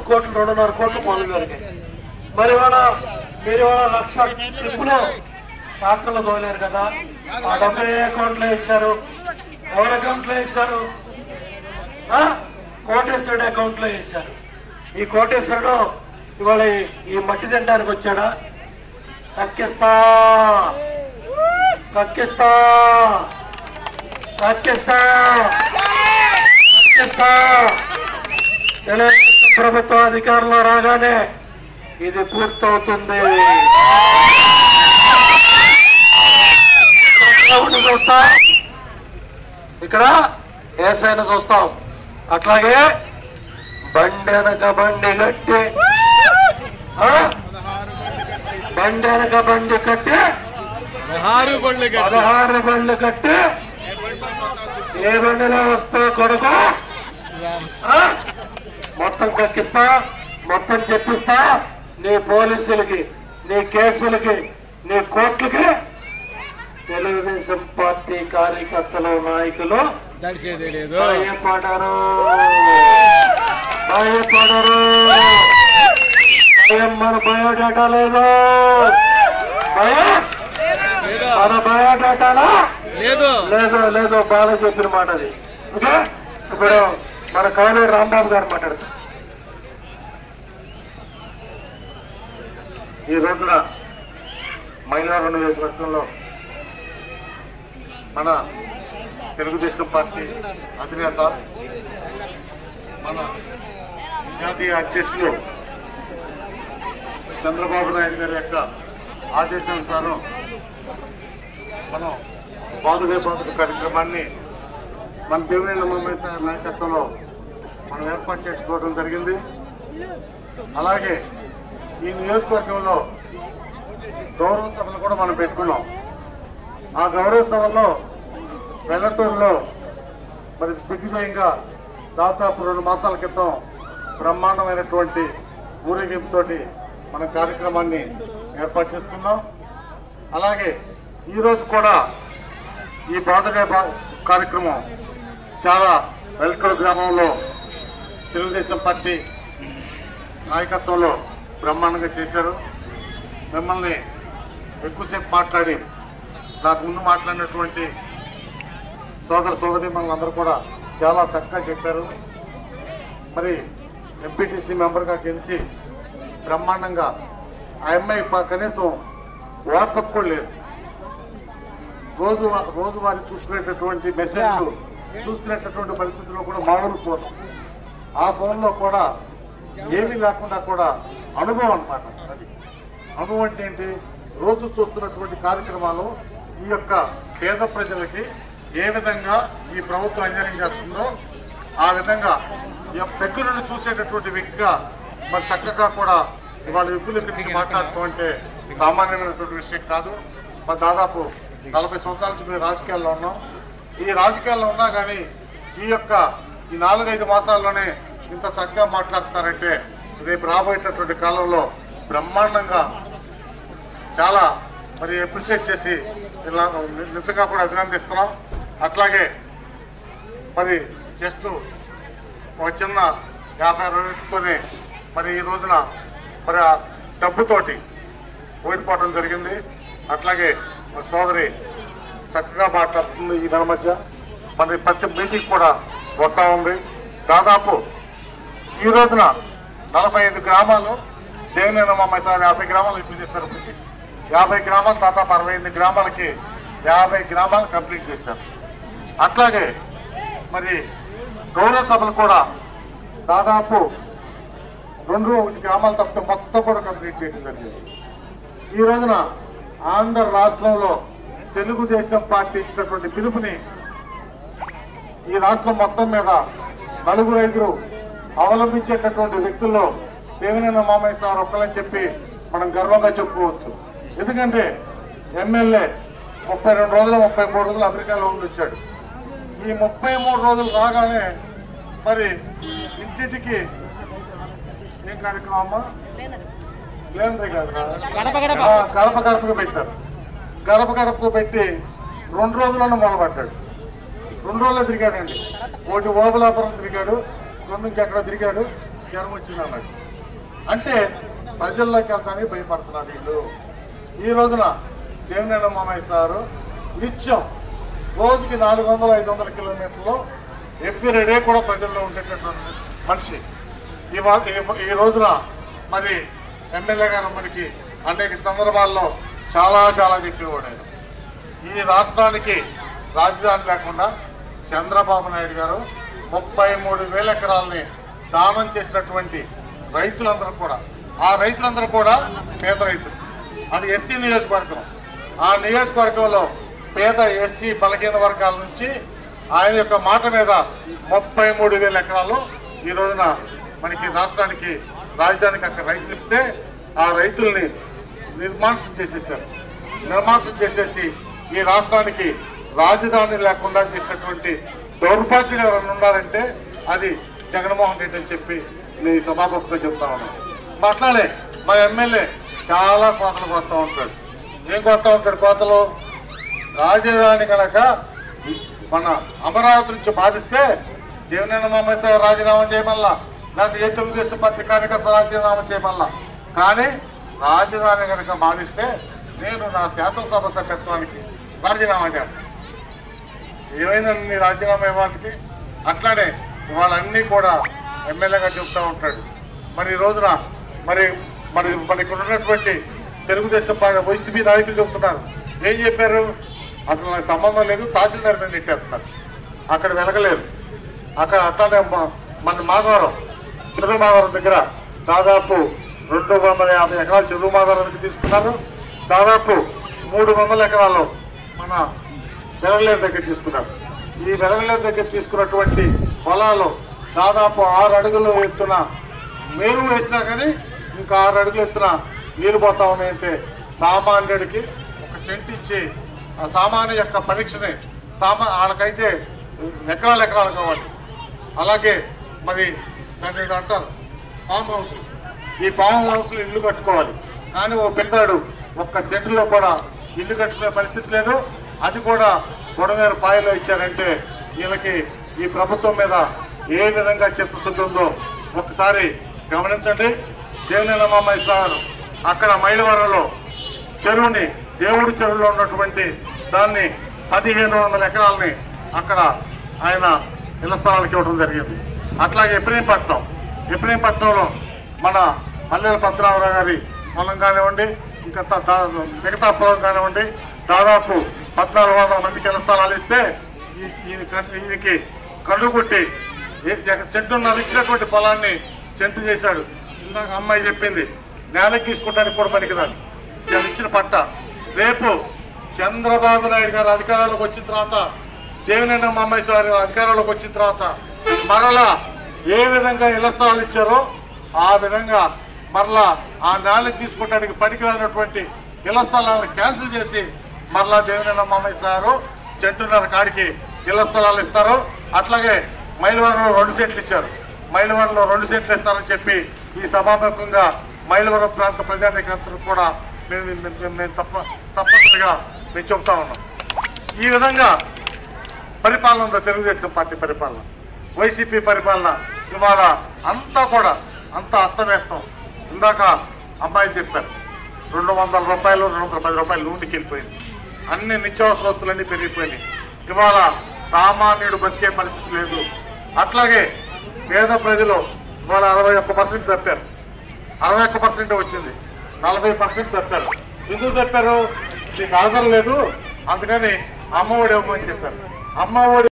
కోట్లు రెండున్నర కోట్లు మొదలు పెరిగాయి మరి ఇవాళ మీరు ఇవాళ లక్ష ట్రిప్పులు ట్రాక్టర్లు తోలేరు కదా ఆ డబ్బు ఏ అకౌంట్లో వేశారు ఎవరి అకౌంట్లో వేశారు ఆ? కోటేశ్వరుడు అకౌంట్లో వేశారు ఈ కోటేశ్వరుడు ఇవాళ ఈ- ఈ మట్టి తినడానికి వచ్చాడా కక్కిస్తా కక్కిస్తా కక్కిస్తా కక్కిస్తా తెలుగుదేశం ప్రభుత్వ అధికారంలో రాగానే ఇది పూర్తవుతుంది దేవుణ్ణి చూస్తాం ఇక్కడ ఏసైనా చూస్తాం అట్లాగే బండి వెనక బండి కట్టి ఆ? బండి వెనక బండి కట్టి పదహారు గొళ్ళ పదహారు బండ్లు కట్టి ఏ బండిలో వస్తా కొడుకు ఆ? మొత్తం కక్కిస్తా మొత్తం చెప్పిస్తా నీ పోలీసులకి నీ కేసులకి నీ కోర్టులకి తెలుగుదేశం పార్టీ కార్యకర్తలు నాయకులు దడిచేదే లేదు భయపడరు భయపడరు భయం మన బయోడేటా లేదు భయం లేదు మన బయోడేటానా లేదు లేదు లేదు బాగా చెప్పిన మాట అది ఓకే ఇప్పుడు మన కావేరి రాంబాబు గారు మాట్లాడతారు ఈ రోజున మైలారం నియోజకవర్గంలో మన తెలుగుదేశం పార్టీ అధినేత మన జాతీయ అధ్యక్షులు చంద్రబాబు నాయుడు గారి యొక్క ఆదేశానుసారం మనం బాదుగే బాదుక కార్యక్రమాన్ని మన దేవినేని మమ్మేశ నాయకత్వంలో మనం ఏర్పాటు చేసుకోవడం జరిగింది అలాగే ఈ నియోజకవర్గంలో గౌరవ సభలు కూడా మనం పెట్టుకున్నాం ఆ గౌరవ సభలో వెల్లటూరులో మరి దిగ్విజయంగా దాదాపు రెండు మాసాల క్రితం బ్రహ్మాండమైనటువంటి ఊరేగింపుతోటి మన కార్యక్రమాన్ని ఏర్పాటు చేసుకున్నాం అలాగే ఈరోజు కూడా ఈ బాధడే బా కార్యక్రమం చాలా వెల్కల్ గ్రామంలో తెలుగుదేశం పార్టీ నాయకత్వంలో బ్రహ్మాండంగా చేశారు మిమ్మల్ని ఎక్కువసేపు మాట్లాడి నాకు ముందు మాట్లాడినటువంటి సోదర సోదరి అందరూ కూడా చాలా చక్కగా చెప్పారు మరి ఎంపీటీసీ మెంబర్గా గెలిచి బ్రహ్మాండంగా ఆ అమ్మాయి ప- కనీసం వాట్సాప్ కూడా లేదు రోజు రోజు వారి చూసుకునేటటువంటి మెసేజ్లు చూసుకునేటటువంటి పరిస్థితుల్లో కూడా మామూలు ఫోన్ ఆ ఫోన్లో కూడా ఏమీ లేకుండా కూడా అనుభవం అన్నమాట అది అనుభవం అంటే ఏంటి రోజు చూస్తున్నటువంటి కార్యక్రమాలు ఈ యొక్క పేద ప్రజలకి ఏ విధంగా ఈ ప్రభుత్వం అన్యాయం చేస్తుందో ఆ విధంగా ఈ యొక్క దగ్గర నుండి చూసేటటువంటి వ్యక్తిగా మరి చక్కగా కూడా ఇవాళ విపుల గురించి మాట్లాడటం అంటే సామాన్యమైనటువంటి విషయం కాదు మరి దాదాపు నలభై సంవత్సరాల నుంచి మేము రాజకీయాల్లో ఉన్నాం ఈ రాజకీయాల్లో ఉన్నా కానీ ఈ యొక్క ఈ నాలుగైదు మాసాల్లోనే ఇంత చక్కగా మాట్లాడుతున్నారంటే రేపు రాబోయేటటువంటి కాలంలో బ్రహ్మాండంగా చాలా మరి అప్రిషియేట్ చేసి ఇలా నిజంగా కూడా అభినందిస్తున్నాం అట్లాగే మరి జస్ట్ ఒక చిన్న యాభై రోజులతోనే మరి ఈ రోజున మరి ఆ డబ్బుతోటి ఓడిపోవడం జరిగింది అట్లాగే మా సోదరి చక్కగా మాట్లాడుతుంది ఈ నెల మధ్య మరి ప్రతి మీటింగ్ కూడా వస్తూ ఉంది దాదాపు ఈ రోజున నలభై ఐదు గ్రామాలు దేవినేని అమ్మాయి సార్ యాభై గ్రామాలు ఇప్పుడు చేశారు ఇప్పటికి. యాభై గ్రామాలు దాదాపు అరవై ఎనిమిది గ్రామాలకి యాభై గ్రామాలు కంప్లీట్ చేశారు అట్లాగే మరి గౌరవ సభలు కూడా దాదాపు రెండు ఒకటి గ్రామాలు తప్పితే మొత్తం కూడా కంప్లీట్ చేయడం జరిగింది ఈ రోజున ఆంధ్ర రాష్ట్రంలో తెలుగుదేశం పార్టీ ఇచ్చినటువంటి పిలుపుని ఈ రాష్ట్రం మొత్తం మీద నలుగురు ఐదుగురు అవలంబించేటటువంటి వ్యక్తుల్లో దేవినేని మామయ్య సార్ ఒక్కలని చెప్పి మనం గర్వంగా చెప్పుకోవచ్చు ఎందుకంటే ఎమ్మెల్యే ముప్పై రెండు రోజులు ముప్పై మూడు రోజులు అమెరికాలో ఉండి వచ్చాడు ఈ ముప్పై మూడు రోజులు రాగానే మరి ఇంటింటికి ఏం కార్యక్రమం అమ్మా లేనిదే కాదురా. ఆ, గడప గడపకు పెట్టారు గడప గడపకు పెట్టి రెండు రోజులను మొదలుపెట్టాడు రెండు రోజులు తిరిగాడండి ఒకటి ఓబలాపురం తిరిగాడు రెండు ఇంకెక్కడ తిరిగాడు జ్వరం వచ్చింది అన్నాడు అంటే ప్రజల్లోకి వెళ్తానికి భయపడుతున్నారు వీళ్ళు ఈ రోజున దేవినేని మామయ్య సారు నిత్యం రోజుకి నాలుగు వందల ఐదు వందల కిలోమీటర్లు ఎవ్రీ డే కూడా ప్రజల్లో ఉండేటటువంటి మనిషి ఈ వా- ఈ- ఈ రోజున మరి ఎమ్మెల్యే గారు మనకి అనేక సందర్భాల్లో చాలా చాలా చెప్పేవాడు ఆయన ఈ రాష్ట్రానికి రాజధాని లేకుండా చంద్రబాబు నాయుడు గారు ముప్పై మూడు వేల ఎకరాలని దానం చేసినటువంటి రైతులందరూ కూడా ఆ రైతులందరూ కూడా పేద రైతులు అది ఎస్సీ నియోజకవర్గం ఆ నియోజకవర్గంలో పేద ఎస్సీ బలహీన వర్గాల నుంచి ఆయన యొక్క మాట మీద ముప్పై మూడు వేల ఎకరాలు ఈ రోజున మనకి రాష్ట్రానికి రాజధానికి అక్కడ రైతులు ఇస్తే ఆ రైతుల్ని నిర్మాణం చేసేసారు నిర్మాణం చేసేసి ఈ రాష్ట్రానికి రాజధాని లేకుండా చేసినటువంటి దౌర్భాగ్యులు ఎవరైనా ఉన్నారంటే అది జగన్మోహన్ రెడ్డి అని చెప్పి నేను ఈ సభాపతిగా చెప్తా ఉన్నాను అట్లానే మా ఎమ్మెల్యే చాలా కోతలు కొత్త ఉంటాడు ఏం కొత్త ఉంటాడు కోతలు రాజధాని కనుక మన అమరావతి నుంచి బాధిస్తే దేవినేని మామయ్య రాజీనామా చేయమల్లా లేకపోతే ఏ తెలుగుదేశం పార్టీ కార్యకర్త రాజీనామా చేయమల్లా కానీ రాజధాని కనుక బాధిస్తే నేను నా శాసనసభ సభ్యత్వానికి రాజీనామా చేస్తాను ఏమైందండి నీ రాజీనామా ఇవ్వడానికి అట్లానే వాళ్ళన్నీ కూడా ఎమ్మెల్యేగా చెప్తా ఉంటాడు మరి ఈ రోజున మరి మరి మన ఇక్కడ ఉన్నటువంటి తెలుగుదేశం పార్టీ వైసీపీ నాయకులు చెప్తున్నారు ఏం చెప్పారు అసలు నాకు సంబంధం లేదు తహసీల్దార్ మీద నెట్టేస్తున్నారు అక్కడ వెలగలేదు అక్కడ అట్లానే మ- మన మాధవరం చెరువు మాధవరం దగ్గర దాదాపు రెండు వందల యాభై ఎకరాలు చెరువు మాధవరానికి తీసుకున్నారు దాదాపు మూడు వందల ఎకరాలు మన వెలగలేరు దగ్గర తీసుకున్నారు ఈ వెలగలేరు దగ్గర తీసుకున్నటువంటి పొలాలు దాదాపు ఆరు అడుగులు ఎత్తున మేరు వేసినా కానీ ఇంకా ఆరు అడుగులు ఎత్తున నీళ్ళు పోతా ఉన్నాయంటే సామాన్యుడికి ఒక సెంట్ ఇచ్చి ఆ సామాన్య యొక్క పరీక్షని సామా వాళ్ళకైతే ఎకరాలు ఎకరాలు కావాలి అలాగే మరి దాన్ని ఏదో అంటారు ఫామ్ హౌస్ ఈ ఫామ్ హౌస్ ఇల్లు కట్టుకోవాలి కానీ ఓ పిల్లాడు ఒక్క సెంటులో కూడా ఇల్లు కట్టుకునే పరిస్థితి లేదు అది కూడా బుడమేరు పాయలో ఇచ్చారంటే వీళ్ళకి ఈ ప్రభుత్వం మీద ఏ విధంగా చిత్తశుద్ధి ఉందో ఒకసారి గమనించండి దేవినేల మామయ్య సార్ అక్కడ మైలవరంలో చెరువుని దేవుడి చెరువులో ఉన్నటువంటి దాన్ని పదిహేను వందల ఎకరాలని అక్కడ ఆయన ఇళ్ల స్థలాలకు ఇవ్వడం జరిగింది అట్లాగే ఇబ్రహీంపట్నం ఇబ్రహీంపట్నంలో మన మల్లెల పద్మనాభరావు గారి పొలం కానివ్వండి ఇంకా త- దా- మిగతా పొలం కానివ్వండి దాదాపు పద్నాలుగు వందల మందికి ఇళ్ల స్థలాలు ఇస్తే ఈ- ఈయన కన్- ఈయనకి కళ్ళు కొట్టి సెంటున్నర ఇచ్చినటువంటి పొలాన్ని సెంటు చేశాడు ఇందాక అమ్మాయి చెప్పింది నేలకి తీసుకుంటానికి కూడా పనికిరాదు నేను ఇచ్చిన పట్ట రేపు చంద్రబాబు నాయుడు గారు అధికారంలోకి వచ్చిన తర్వాత దేవినేని మామయ్య గారు అధికారంలోకి వచ్చిన తర్వాత మరలా ఏ విధంగా ఇళ్ల స్థలాలు ఇచ్చారో ఆ విధంగా మరలా ఆ నేలకి తీసుకోవడానికి పనికిరానటువంటి ఇళ్ల స్థలాలను క్యాన్సిల్ చేసి మరలా దేవినేని మామయ్య గారు సెంటున్నర కాడికి ఇళ్ల స్థలాలు ఇస్తారు అట్లాగే మైలవరంలో రెండు సెంట్లు ఇచ్చారు మైలవరంలో రెండు సెంట్లు ఇస్తారని చెప్పి ఈ సభాముఖంగా మైలవరం ప్రాంత ప్రజానికందరూ కూడా మేము మేము- మేము తప్ప తప్పనిసరిగా మేము చెప్తా ఉన్నాం ఈ విధంగా పరిపాలన ఉంది తెలుగుదేశం పార్టీ పరిపాలన వైసీపీ పరిపాలన ఇవాళ అంతా కూడా అంతా అస్తవ్యస్తం ఇందాక అమ్మాయి చెప్పారు రెండు వందల రూపాయలు రెండు వందల పది రూపాయలు నూనెకి వెళ్ళిపోయింది అన్ని నిత్యావసర వస్తువులన్నీ పెరిగిపోయినాయి ఇవాళ సామాన్యుడు బతికే పరిస్థితి లేదు అట్లాగే పేద ప్రజలు ఇవాళ అరవై ఒక్క పర్సెంట్ తప్పారు అరవై ఒక్క పర్సెంట్ వచ్చింది నలభై పర్సెంట్ తప్పారు ఎందుకు తప్పారు మీకు ఆధారం లేదు అందుకని అమ్మఒడి ఇవ్వమని చెప్పారు అమ్మఒడి